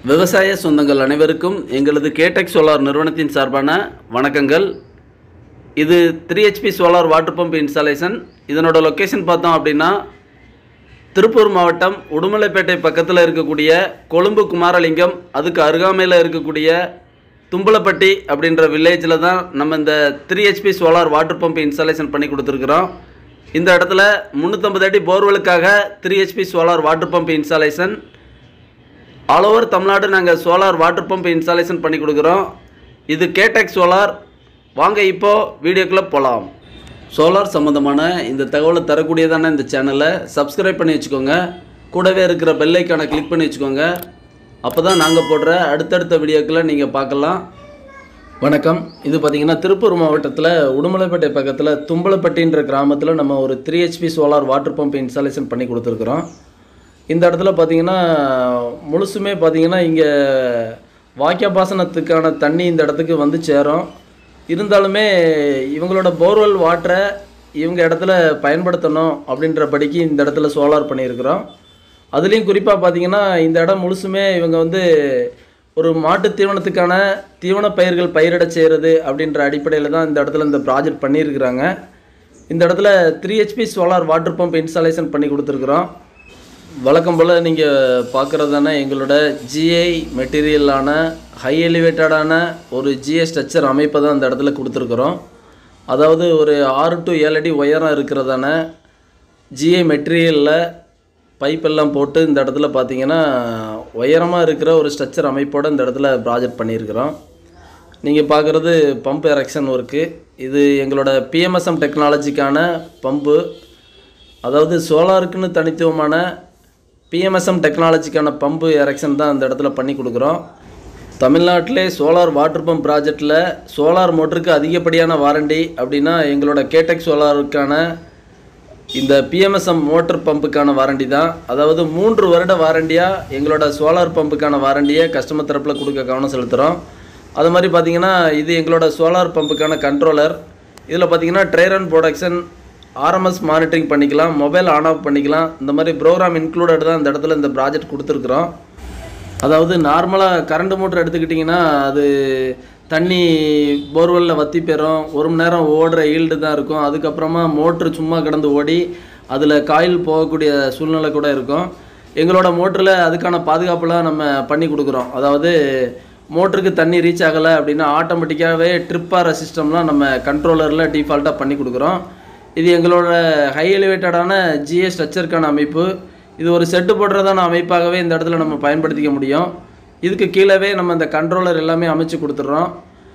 விவசாய சொந்தங்கள் அனைவருக்கும் எங்களது கேடெக் சோலார் நிறுவனத்தின் சார்பான வணக்கங்கள் இது three HP solar water pump installation இதனோட லொக்கேஷன் பார்த்தோம் அப்படின்னா திருப்பூர் மாவட்டம் உடுமலைப்பேட்டை பக்கத்தில் இருக்கக்கூடிய கொழும்பு குமாரலிங்கம் அதுக்கு அருகாமையில் இருக்கக்கூடிய தும்பலப்பட்டி அப்படின்ற வில்லேஜில் தான் நம்ம இந்த three HP solar water pump installation பண்ணி கொடுத்துருக்குறோம் இந்த இடத்துல முந்நூற்றம்பது அடி போர்வெலுக்காக three HP solar water pump installation all over Tamil Nadu நாங்கள் சோலார் வாட்டர் பம்ப் இன்ஸ்டாலேஷன் பண்ணி கொடுக்குறோம் இது கேடெக் சோலார் வாங்க இப்போது வீடியோக்குள்ளே போகலாம் சோலார் சம்மந்தமான இந்த தகவலை தரக்கூடியதான இந்த சேனலை சப்ஸ்கிரைப் பண்ணி வச்சுக்கோங்க கூடவே இருக்கிற பெல் ஐக்கானை கிளிக் பண்ணி வச்சுக்கோங்க அப்போ தான் நாங்கள் போடுற அடுத்தடுத்த வீடியோக்களை நீங்கள் பார்க்கலாம் வணக்கம் இது பார்த்தீங்கன்னா திருப்பூர் மாவட்டத்தில் உடுமலைப்பேட்டை பக்கத்தில் தும்பலப்பட்டின்ற கிராமத்தில் நம்ம ஒரு three HP solar water pump installation பண்ணி கொடுத்துருக்குறோம் இந்த இடத்துல பார்த்தீங்கன்னா முழுசுமே பார்த்தீங்கன்னா இங்கே வாய்க்கா பாசனத்துக்கான தண்ணி இந்த இடத்துக்கு வந்து சேரும் இருந்தாலுமே இவங்களோட போர்வெல் வாட்டரை இவங்க இடத்துல பயன்படுத்தணும் அப்படின்றபடிக்கு இந்த இடத்துல சோலார் பண்ணியிருக்கிறோம் அதுலேயும் குறிப்பாக பார்த்தீங்கன்னா இந்த இடம் முழுசுமே இவங்க வந்து ஒரு மாட்டு தீவனத்துக்கான தீவன பயிர்கள் பயிரிட செய்கிறது அப்படின்ற அடிப்படையில் தான் இந்த இடத்துல இந்த ப்ராஜெக்ட் பண்ணியிருக்கிறாங்க இந்த இடத்துல three HP solar water pump installation பண்ணி கொடுத்துருக்குறோம் வழக்கம் போல் நீங்கள் பார்க்குறதான எங்களோட ஜிஐ மெட்டீரியலான ஹை எலிவேட்டடான ஒரு ஜிஐ ஸ்ட்ரக்சர் அமைப்பை தான் இந்த இடத்துல கொடுத்துருக்குறோம் அதாவது ஒரு ஆறு டு ஏழு அடி உயரம் இருக்கிறதான ஜிஐ மெட்டீரியலில் பைப்பெல்லாம் போட்டு இந்த இடத்துல பார்த்தீங்கன்னா உயரமாக இருக்கிற ஒரு ஸ்ட்ரக்சர் அமைப்போடு இந்த இடத்துல ப்ராஜெக்ட் பண்ணியிருக்கிறோம் நீங்கள் பார்க்குறது பம்ப் எரெக்ஷன் ஒர்க்கு இது எங்களோட பிஎம்எஸ்எம் டெக்னாலஜிக்கான பம்பு அதாவது சோலாருக்குன்னு தனித்துவமான பிஎம்எஸ்எம் டெக்னாலஜிக்கான பம்பு எரெக்ஷன் தான் அந்த இடத்துல பண்ணி கொடுக்குறோம் தமிழ்நாட்டிலே சோலார் வாட்டர் பம்ப் ப்ராஜெக்டில் சோலார் மோட்டருக்கு அதிகப்படியான வாரண்டி அப்படின்னா எங்களோட கேடெக் சோலாருக்கான இந்த பிஎம்எஸ்எம் மோட்டர் பம்புக்கான வாரண்டி தான் அதாவது மூன்று வருட வாரண்டியாக எங்களோட சோலார் பம்புக்கான வாரண்டியை கஸ்டமர் தரப்பில் கொடுக்க கவனம் செலுத்துகிறோம் அது மாதிரி பார்த்தீங்கன்னா இது எங்களோட சோலார் பம்புக்கான கண்ட்ரோலர் இதில் பார்த்தீங்கன்னா ட்ரைரன் ப்ரொடக்ஷன் ஆர்எம்எஸ் மானிட்டரிங் பண்ணிக்கலாம் மொபைல் ஆன் ஆஃப் பண்ணிக்கலாம் இந்த மாதிரி ப்ரோக்ராம் இன்க்ளூடட் தான் இந்த இடத்துல இந்த ப்ராஜெக்ட் கொடுத்துருக்குறோம் அதாவது நார்மலாக கரண்ட் மோட்டர் எடுத்துக்கிட்டிங்கன்னா அது தண்ணி போர்வெல்லில் வத்தி பெறும் ஒரு மணி நேரம் ஓடுற ஈல்டு தான் இருக்கும் அதுக்கப்புறமா மோட்ரு சும்மா கிடந்து ஓடி அதில் காயில் போகக்கூடிய சூழ்நிலை கூட இருக்கும் எங்களோட மோட்டரில் அதுக்கான பாதுகாப்புலாம் நம்ம பண்ணி கொடுக்குறோம் அதாவது மோட்டருக்கு தண்ணி ரீச் ஆகலை அப்படின்னா ஆட்டோமேட்டிக்காகவே ட்ரிப்பாகிற சிஸ்டம்லாம் நம்ம கண்ட்ரோலரில் டிஃபால்ட்டாக பண்ணி கொடுக்குறோம் இது எங்களோட ஹை எலிவேட்டடான ஜிஏ ஸ்ட்ரக்சருக்கான அமைப்பு இது ஒரு செட்டு போடுறதான அமைப்பாகவே இந்த இடத்துல நம்ம பயன்படுத்திக்க முடியும் இதுக்கு கீழவே நம்ம இந்த கண்ட்ரோலர் எல்லாமே அமைச்சு கொடுத்துட்றோம்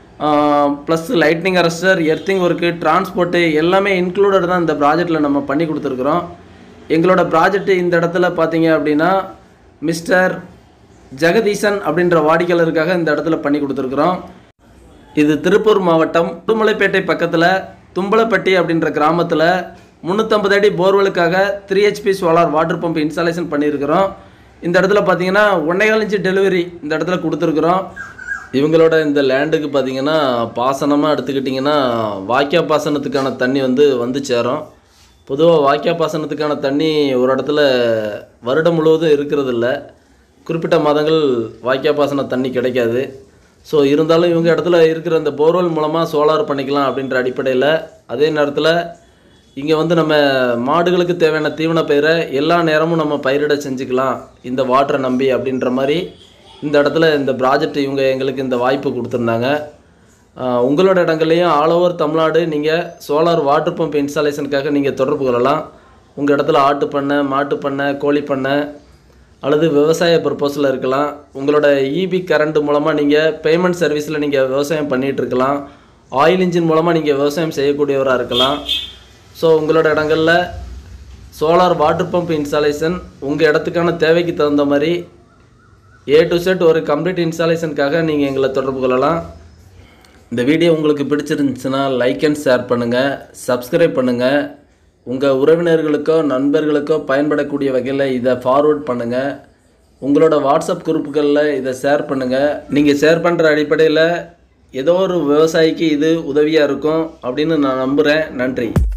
plus lightning arrester earthing work transport எல்லாமே இன்க்ளூடட் தான் இந்த ப்ராஜெக்டில் நம்ம பண்ணி கொடுத்துருக்குறோம் எங்களோட ப்ராஜெக்ட் இந்த இடத்துல பார்த்தீங்க அப்படின்னா மிஸ்டர் ஜெகதீசன் அப்படின்ற வாடிக்கையாளருக்காக இந்த இடத்துல பண்ணி கொடுத்துருக்குறோம் இது திருப்பூர் மாவட்டம் உடுமலைப்பேட்டை பக்கத்தில் தும்பலப்பட்டி அப்படின்ற கிராமத்தில் முந்நூற்றம்பது அடி போர்வெலுக்காக three HP solar water pump installation பண்ணியிருக்கிறோம் இந்த இடத்துல பார்த்தீங்கன்னா ஒன்னேகால் இன்ச்சு டெலிவரி இந்த இடத்துல கொடுத்துருக்குறோம் இவங்களோட இந்த லேண்டுக்கு பார்த்தீங்கன்னா பாசனமாக எடுத்துக்கிட்டிங்கன்னா வாய்க்கா பாசனத்துக்கான தண்ணி வந்து வந்து சேரும் பொதுவாக வாய்க்கா பாசனத்துக்கான தண்ணி ஒரு இடத்துல வருடம் முழுவதும் இருக்கிறது இல்லை குறிப்பிட்ட மாதங்கள் வாய்க்கா பாசன தண்ணி கிடைக்காது ஸோ இருந்தாலும் இவங்க இடத்துல இருக்கிற இந்த போர்வெல் மூலமாக சோலார் பண்ணிக்கலாம் அப்படின்ற அடிப்படையில் அதே நேரத்தில் இங்கே வந்து நம்ம மாடுகளுக்கு தேவையான தீவன பயிரை எல்லா நேரமும் நம்ம பயிரிட செஞ்சுக்கலாம் இந்த வாட்டரை நம்பி அப்படின்ற மாதிரி இந்த இடத்துல இந்த ப்ராஜெக்ட் இவங்க எங்களுக்கு இந்த வாய்ப்பு கொடுத்துருந்தாங்க ஆஹ் உங்களோட இடங்கள்லையும் ஆல் ஓவர் தமிழ்நாடு நீங்கள் சோலார் வாட்டர் பம்ப் இன்ஸ்டாலேஷனுக்காக நீங்கள் தொடர்பு கொள்ளலாம் உங்கள் இடத்துல ஆட்டு பண்ணை மாட்டு பண்ணை கோழி பண்ணை அல்லது விவசாய பர்பஸில் இருக்கலாம் உங்களோட இபி கரண்ட் மூலமாக நீங்கள் பேமெண்ட் சர்வீஸில் நீங்கள் விவசாயம் பண்ணிகிட்டு இருக்கலாம் ஆயில் இன்ஜின் மூலமாக நீங்கள் விவசாயம் செய்யக்கூடியவராக இருக்கலாம் ஸோ உங்களோட இடங்களில் சோலார் வாட்டர் பம்ப் இன்ஸ்டாலேஷன் உங்கள் இடத்துக்கான தேவைக்கு தகுந்த மாதிரி ஏ டு செட் ஒரு கம்ப்ளீட் இன்ஸ்டாலேஷனுக்காக நீங்கள் எங்களை தொடர்பு கொள்ளலாம் இந்த வீடியோ உங்களுக்கு பிடிச்சிருந்துச்சுன்னா லைக் அண்ட் ஷேர் பண்ணுங்கள் சப்ஸ்கிரைப் பண்ணுங்கள் உங்கள் உறவினர்களுக்கோ நண்பர்களுக்கோ பயன்படக்கூடிய வகையில் இதை ஃபார்வர்ட் பண்ணுங்கள் உங்களோட வாட்ஸ்அப் குரூப்புகளில் இதை ஷேர் பண்ணுங்கள் நீங்கள் ஷேர் பண்ணுற அடிப்படையில் ஏதோ ஒரு விவசாயிக்கு இது உதவியாக இருக்கும் அப்படின்னு நான் நம்புகிறேன் நன்றி